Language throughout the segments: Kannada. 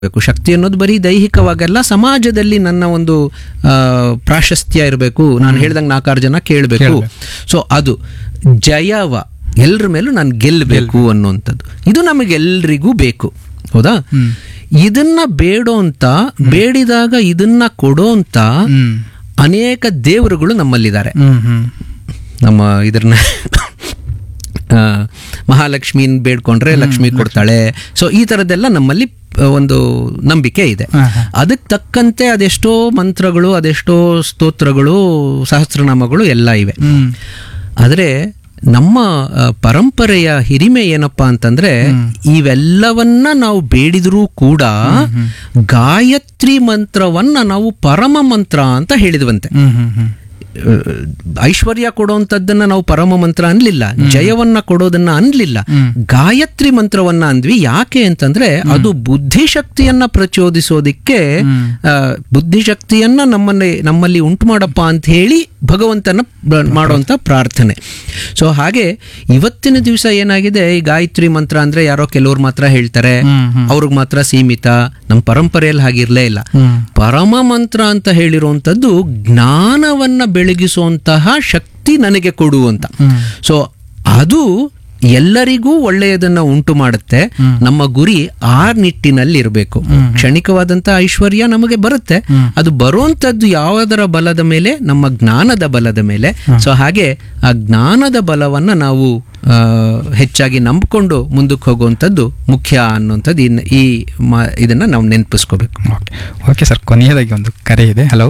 ಬೇಕು ಶಕ್ತಿ ಅನ್ನೋದು ಬರೀ ದೈಹಿಕವಾಗಲ್ಲ ಸಮಾಜದಲ್ಲಿ ನನ್ನ ಒಂದು ಆ, ಪ್ರಾಶಸ್ತ್ಯ ಇರಬೇಕು ನಾನು ಹೇಳ್ದಂಗೆ ನಾಲ್ಕಾರು ಜನ ಕೇಳಬೇಕು ಸೊ ಅದು ಜಯವ ಎಲ್ರ ಮೇಲೂ ನಾನು ಗೆಲ್ಲಬೇಕು ಅನ್ನುವಂಥದ್ದು ಇದು ನಮಗೆಲ್ರಿಗೂ ಬೇಕು ಹೌದಾ ಇದನ್ನ ಬೇಡೋ ಅಂತ ಬೇಡಿದಾಗ ಇದನ್ನ ಕೊಡೋ ಅಂತ ಹ್ಮ್ ಅನೇಕ ದೇವರುಗಳು ನಮ್ಮಲ್ಲಿದ್ದಾರೆ ಹ್ಮ್ ಹ್ಮ್ ನಮ್ಮ ಇದ್ರನ್ನ ಆ, ಮಹಾಲಕ್ಷ್ಮಿನ ಬೇಡ್ಕೊಂಡ್ರೆ ಲಕ್ಷ್ಮಿ ಕೊಡ್ತಾಳೆ ಸೊ ಈ ಥರದ್ದೆಲ್ಲ ನಮ್ಮಲ್ಲಿ ಆ, ಒಂದು ನಂಬಿಕೆ ಇದೆ ಹಾ, ಹಾ. ಅದಕ್ಕೆ ತಕ್ಕಂತೆ ಅದೆಷ್ಟೋ ಮಂತ್ರಗಳು ಅದೆಷ್ಟೋ ಸ್ತೋತ್ರಗಳು ಸಹಸ್ರನಾಮಗಳು ಎಲ್ಲ ಇವೆ ಹ್ಮ್ ಆದರೆ ನಮ್ಮ ಆ, ಪರಂಪರೆಯ ಹಿರಿಮೆ ಏನಪ್ಪಾ ಅಂತಂದ್ರೆ ಇವೆಲ್ಲವನ್ನ ನಾವು ಬೇಡಿದರೂ ಕೂಡ ಗಾಯತ್ರಿ ಮಂತ್ರವನ್ನ ನಾವು ಪರಮ ಮಂತ್ರ ಅಂತ ಹೇಳಿದ್ವಂತೆ ಹ್ಮ್ ಹ್ಮ್ ಹ್ಮ್ ಐಶ್ವರ್ಯ ಕೊಡುವಂಥದ್ದನ್ನ ನಾವು ಪರಮ ಮಂತ್ರ ಅನ್ಲಿಲ್ಲ ಜಯವನ್ನ ಕೊಡೋದನ್ನ ಅನ್ಲಿಲ್ಲ ಗಾಯತ್ರಿ ಮಂತ್ರವನ್ನ ಅಂದ್ವಿ ಯಾಕೆ ಅಂತಂದ್ರೆ ಅದು ಬುದ್ಧಿಶಕ್ತಿಯನ್ನ ಪ್ರಚೋದಿಸೋದಿಕ್ಕೆ ಆ, ಬುದ್ಧಿಶಕ್ತಿಯನ್ನ ನಮ್ಮಲ್ಲಿ ನಮ್ಮಲ್ಲಿ ಉಂಟು ಮಾಡಪ್ಪ ಅಂತ ಹೇಳಿ ಭಗವಂತನ ಬ- ಮಾಡುವಂತ ಪ್ರಾರ್ಥನೆ ಸೊ ಹಾಗೆ ಇವತ್ತಿನ ದಿವಸ ಏನಾಗಿದೆ ಈ ಗಾಯತ್ರಿ ಮಂತ್ರ ಅಂದ್ರೆ ಯಾರೋ ಕೆಲವ್ರು ಮಾತ್ರ ಹೇಳ್ತಾರೆ ಅವ್ರಿಗೆ ಮಾತ್ರ ಸೀಮಿತ ನಮ್ಮ ಪರಂಪರೆಯಲ್ಲಿ ಹಾಗಿರ್ಲೇ ಇಲ್ಲ ಹ್ಮ್ ಪರಮ ಮಂತ್ರ ಅಂತ ಹೇಳಿರುವಂಥದ್ದು ಜ್ಞಾನವನ್ನ ಬೆಳಗಿಸುವಂತಹ ಶಕ್ತಿ ನನಗೆ ಕೊಡು ಅಂತ ಸೊ ಅದು ಎಲ್ಲರಿಗೂ ಒಳ್ಳೆಯದನ್ನ ಉಂಟು ಮಾಡುತ್ತೆ ನಮ್ಮ ಗುರಿ ಆ ನಿಟ್ಟಿನಲ್ಲಿ ಇರಬೇಕು ಕ್ಷಣಿಕವಾದಂತ ಐಶ್ವರ್ಯ ನಮಗೆ ಬರುತ್ತೆ ಅದು ಬರುವಂತದ್ದು ಯಾವುದರ ಬಲದ ಮೇಲೆ ನಮ್ಮ ಜ್ಞಾನದ ಬಲದ ಮೇಲೆ ಸೊ ಹಾಗೆ ಆ ಜ್ಞಾನದ ಬಲವನ್ನ ನಾವು ಆ, ಹೆಚ್ಚಾಗಿ ನಂಬಿಕೊಂಡು ಮುಂದಕ್ಕೆ ಹೋಗುವಂಥದ್ದು ಮುಖ್ಯ ಅನ್ನುವಂಥದ್ದು ಇನ್- ಈ ಮ- ಇದನ್ನ ನಾವು ನೆನಪಿಸ್ಕೋಬೇಕು ಓಕೆ ಓಕೆ ಸರ್ ಕೊನೆಯದಾಗಿ ಒಂದು ಕರೆ ಇದೆ ಹಲೋ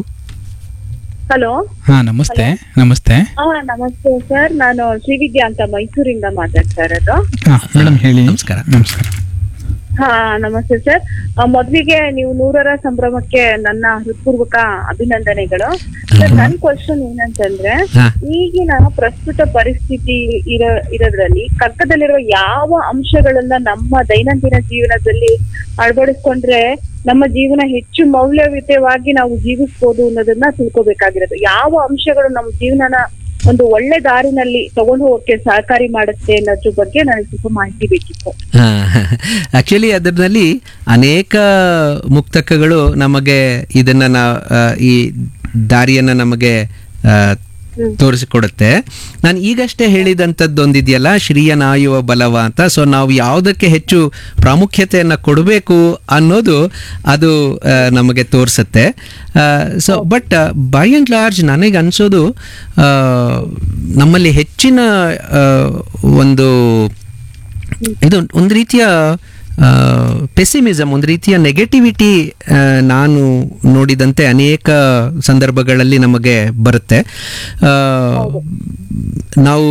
ಹಲೋ ಹಾ ನಮಸ್ತೆ ನಮಸ್ತೆ ಹಾ ನಮಸ್ತೆ ಸರ್ ನಾನು ಶ್ರೀವಿದ್ಯಾ ಅಂತ ಮೈಸೂರಿಂದ ಮಾತಾಡ್ತಾ ಇರೋದು ಹಾ ಮೇಡಮ್ ಹೇಳಿ ನಮಸ್ಕಾರ. ನಮಸ್ಕಾರ ಹಾ ನಮಸ್ತೆ ಸರ್ ಆ, ಮೊದ್ಲಿಗೆ ನೀವು ನೂರರ ಸಂಭ್ರಮಕ್ಕೆ ನನ್ನ ಹೃತ್ಪೂರ್ವಕ ಅಭಿನಂದನೆಗಳು ಸರ್ ನನ್ ಕ್ವಶನ್ ಏನಂತಂದ್ರೆ ಹಾ. ಈಗಿನ ಪ್ರಸ್ತುತ ಪರಿಸ್ಥಿತಿ ಇರೋ ಇರೋದ್ರಲ್ಲಿ ಕರ್ಕದಲ್ಲಿರುವ ಯಾವ ಅಂಶಗಳನ್ನ ನಮ್ಮ ದೈನಂದಿನ ಜೀವನದಲ್ಲಿ ಅಳವಡಿಸ್ಕೊಂಡ್ರೆ ನಮ್ಮ ಜೀವನ ಹೆಚ್ಚು ಮೌಲ್ಯಯುತವಾಗಿ ನಾವು ಜೀವಿಸ್ಬೋದು ಅನ್ನೋದನ್ನ ತಿಳ್ಕೊಬೇಕಾಗಿರೋದು ಯಾವ ಅಂಶಗಳು ನಮ್ಮ ಜೀವನನ ಒಂದು ಒಳ್ಳೆ ದಾರಿನಲ್ಲಿ ತಗೊಂಡು ಹೋಗಕ್ಕೆ ಸಹಕಾರಿ ಮಾಡುತ್ತೆ ಅನ್ನೋದ್ರ ಬಗ್ಗೆ ನನಗೆ ಸ್ವಲ್ಪ ಮಾಹಿತಿ ಬೇಕಿತ್ತು ಆಕ್ಚುಲಿ ಅದರಲ್ಲಿ ಅನೇಕ ಮುಕ್ತಕಗಳು ನಮಗೆ ಇದನ್ನ ನಾ- ಆ, ಈ ದಾರಿಯನ್ನ ನಮಗೆ ಆ, ತೋರಿಸಿಕೊಡುತ್ತೆ ನಾನು ಈಗಷ್ಟೇ ಹೇಳಿದಂಥದ್ದೊಂದಿದೆಯಲ್ಲ ಶ್ರೀಯ ನಾಯುವ ಬಲವ ಅಂತ ಸೊ ನಾವು ಯಾವುದಕ್ಕೆ ಹೆಚ್ಚು ಪ್ರಾಮುಖ್ಯತೆಯನ್ನು ಕೊಡಬೇಕು ಅನ್ನೋದು ಅದು ಆ, ನಮಗೆ ತೋರಿಸುತ್ತೆ so but by and large ನನಗೆ ಅನಿಸೋದು ನಮ್ಮಲ್ಲಿ ಹೆಚ್ಚಿನ ಆ, ಒಂದು ಇದು ಒಂದು ರೀತಿಯ ಪೆಸಿಮಿಸಮ್ ಒಂದು ರೀತಿಯ ನೆಗೆಟಿವಿಟಿ ನಾನು ನೋಡಿದಂತೆ ಅನೇಕ ಸಂದರ್ಭಗಳಲ್ಲಿ ನಮಗೆ ಬರುತ್ತೆ ಆ, ನಾವು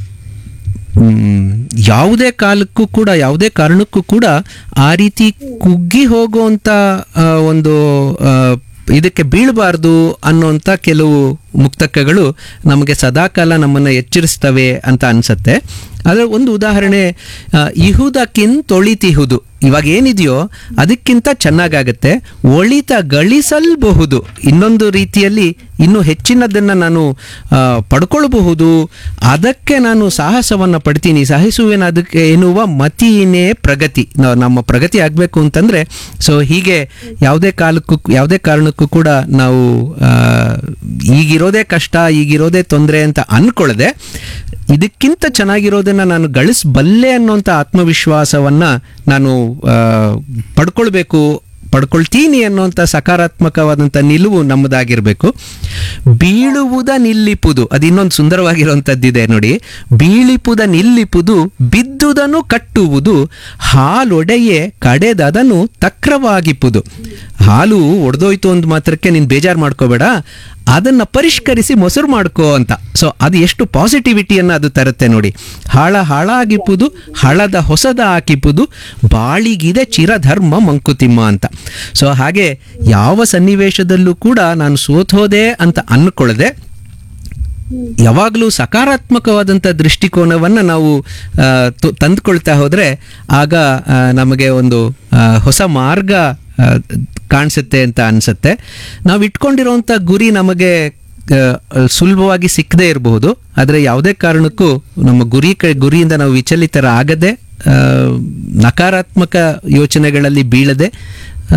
ಮ್, ಯಾವುದೇ ಕಾಲಕ್ಕೂ ಕೂಡ ಯಾವುದೇ ಕಾರಣಕ್ಕೂ ಕೂಡ ಆ ರೀತಿ ಕುಗ್ಗಿ ಹೋಗುವಂಥ ಆ, ಒಂದು ಆ, ಇದಕ್ಕೆ ಬೀಳಬಾರ್ದು ಅನ್ನೋಂಥ ಕೆಲವು ಮುಕ್ತಕಗಳು ನಮಗೆ ಸದಾಕಾಲ ನಮ್ಮನ್ನು ಎಚ್ಚರಿಸ್ತವೆ ಅಂತ ಅನ್ಸತ್ತೆ ಅದರ ಒಂದು ಉದಾಹರಣೆ ಆ, ಇಹುದಕ್ಕಿನ್ ತೊಳಿತಿಹುದು ಇವಾಗ ಏನಿದೆಯೋ ಅದಕ್ಕಿಂತ ಚೆನ್ನಾಗಾಗತ್ತೆ ಒಳಿತ ಗಳಿಸಲ್ಬಹುದು ಇನ್ನೊಂದು ರೀತಿಯಲ್ಲಿ ಇನ್ನೂ ಹೆಚ್ಚಿನದನ್ನು ನಾನು ಆ, ಪಡ್ಕೊಳ್ಬಹುದು ಅದಕ್ಕೆ ನಾನು ಸಾಹಸವನ್ನು ಪಡ್ತೀನಿ ಸಹಿಸುವೇನ ಅದಕ್ಕೆ ಎನ್ನುವ ಮತಿನೇ ಪ್ರಗತಿ ನಾವು ನಮ್ಮ ಪ್ರಗತಿ ಆಗಬೇಕು ಅಂತಂದ್ರೆ ಸೊ ಹೀಗೆ ಯಾವುದೇ ಕಾಲಕ್ಕೂ ಯಾವುದೇ ಕಾರಣಕ್ಕೂ ಕೂಡ ನಾವು ಆ, ಈಗಿರೋದೇ ಕಷ್ಟ ಈಗಿರೋದೇ ತೊಂದರೆ ಅಂತ ಅನ್ಕೊಳ್ಳದೆ ಇದಕ್ಕಿಂತ ಚೆನ್ನಾಗಿರೋದನ್ನ ನಾನು ಗಳಿಸಬಲ್ಲೆ ಅನ್ನೋಂಥ ಆತ್ಮವಿಶ್ವಾಸವನ್ನ ನಾನು ಆ, ಪಡ್ಕೊಳ್ಬೇಕು ಪಡ್ಕೊಳ್ತೀನಿ ಅನ್ನೋಂಥ ಸಕಾರಾತ್ಮಕವಾದಂಥ ನಿಲುವು ನಮ್ಮದಾಗಿರಬೇಕು ಬೀಳುವುದ ನಿಲ್ಲಿಪುದು ಅದು ಇನ್ನೊಂದು ಸುಂದರವಾಗಿರುವಂಥದ್ದಿದೆ ನೋಡಿ ಬೀಳಿಪುದ ನಿಲ್ಲಿಪುದು ಬಿದ್ದುದನ್ನು ಕಟ್ಟುವುದು ಹಾಲೊಡೆಯೆ ಕಡೆದದನು ತಕ್ರವಾಗಿಪುದು ಹಾಲು ಒಡೆದೋಯ್ತು ಅಂದ ಮಾತ್ರಕ್ಕೆ ನೀನು ಬೇಜಾರು ಮಾಡ್ಕೋಬೇಡ ಅದನ್ನ ಪರಿಷ್ಕರಿಸಿ ಮೊಸರು ಮಾಡ್ಕೋ ಅಂತ ಸೊ ಅದು ಎಷ್ಟು ಪಾಸಿಟಿವಿಟಿಯನ್ನು ಅದು ತರುತ್ತೆ ನೋಡಿ ಹಾಳ ಹಾಳಾಗಿಪ್ಪುದು ಹಳದ ಹೊಸದ ಹಾಕಿಪ್ಪುದು ಬಾಳಿಗಿದೆ ಚಿರಧರ್ಮ ಮಂಕುತಿಮ್ಮ ಅಂತ ಸೊ ಹಾಗೆ ಯಾವ ಸನ್ನಿವೇಶದಲ್ಲೂ ಕೂಡ ನಾನು ಸೋತೋದೆ ಅಂತ ಅನ್ಕೊಳ್ಳದೆ ಯಾವಾಗಲೂ ಸಕಾರಾತ್ಮಕವಾದಂಥ ದೃಷ್ಟಿಕೋನವನ್ನು ನಾವು ಆ, ತು- ತಂದುಕೊಳ್ತಾ ಹೋದರೆ ಆಗ ಆ, ನಮಗೆ ಒಂದು ಆ, ಹೊಸ ಮಾರ್ಗ ಆ, ಕಾಣಿಸುತ್ತೆ ಅಂತ ಅನಿಸುತ್ತೆ ನಾವು ಇಟ್ಕೊಂಡಿರೋಂಥ ಗುರಿ ನಮಗೆ ಆ, ಸುಲಭವಾಗಿ ಸಿಕ್ಕದೇ ಇರಬಹುದು ಆದರೆ ಯಾವುದೇ ಕಾರಣಕ್ಕೂ ನಮ್ಮ ಗುರಿ ಕ ಗುರಿಯಿಂದ ನಾವು ವಿಚಲಿತರ ಆಗದೆ ಆ, ನಕಾರಾತ್ಮಕ ಯೋಚನೆಗಳಲ್ಲಿ ಬೀಳದೆ